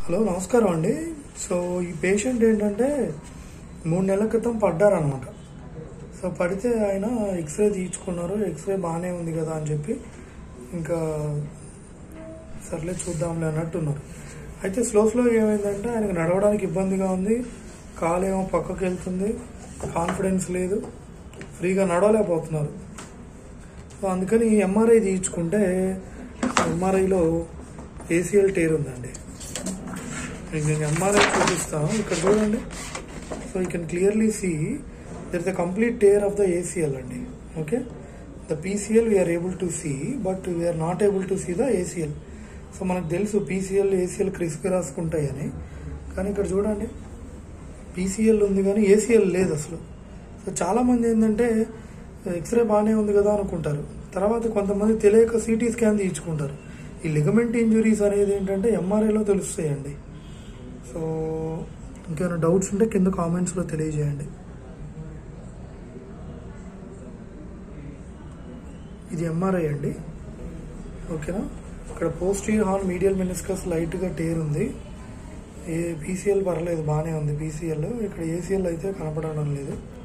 hello నమస్కారం అండి so ఈ పేషెంట్ ఏంటంటే మూడు నెలల క్రితం పడ్డారనమాట సో పడితే ఆయన ఎక్స్రే తీయించుకున్నారు ఎక్స్రే బాగానే ఉంది కదా అని చెప్పి ఇంకా సర్లే చూద్దాంలే అన్నట్టున్నారు అయితే స్లో స్లో ఏమైందంటే ఆయనకు నడవడానికి ఇబ్బందిగా ఉంది కాలు ఏమో పక్కకి వెళ్తుంది కాన్ఫిడెన్స్ లేదు ఫ్రీగా నడవలేకపోతున్నారు సో అందుకని ఎంఆర్ఐ తీయించుకుంటే ఎంఆర్ఐలో ఏసీఎల్ టేర్ ఉందండి మీకు నేను ఎంఆర్ఐ చూపిస్తాను ఇక్కడ చూడండి so you can clearly see there is the complete tear of the ACL అండి okay the PCL we're able to see but we're not able to see the ACL so మనకు తెలుసు PCL ACL crispy రాసుకుంటాయి అని కానీ ఇక్కడ చూడండి PCL ఉంది కానీ ACL లేదు అసలు సో చాలామంది ఏంటంటే ఎక్స్రే బాగానే ఉంది కదా అనుకుంటారు తర్వాత కొంతమంది తెలియక సిటీ స్కాన్ తీయించుకుంటారు ఈ లిగమెంట్ ఇంజురీస్ అనేది ఏంటంటే ఎంఆర్ఐలో తెలుస్తాయండి సో ఇంకేమైనా డౌట్స్ ఉంటే కింద కామెంట్స్లో తెలియజేయండి ఇది ఎంఆర్ఐ అండి ఓకేనా ఇక్కడ పోస్టీరియర్ హార్న్ మీడియల్ మెనిస్కస్ లైట్గా టేర్ ఉంది ఏ పీసీఎల్ పర్లేదు బాగానే ఉంది పీసీఎల్ ఇక్కడ ఏసీఎల్ అయితే కనపడడం లేదు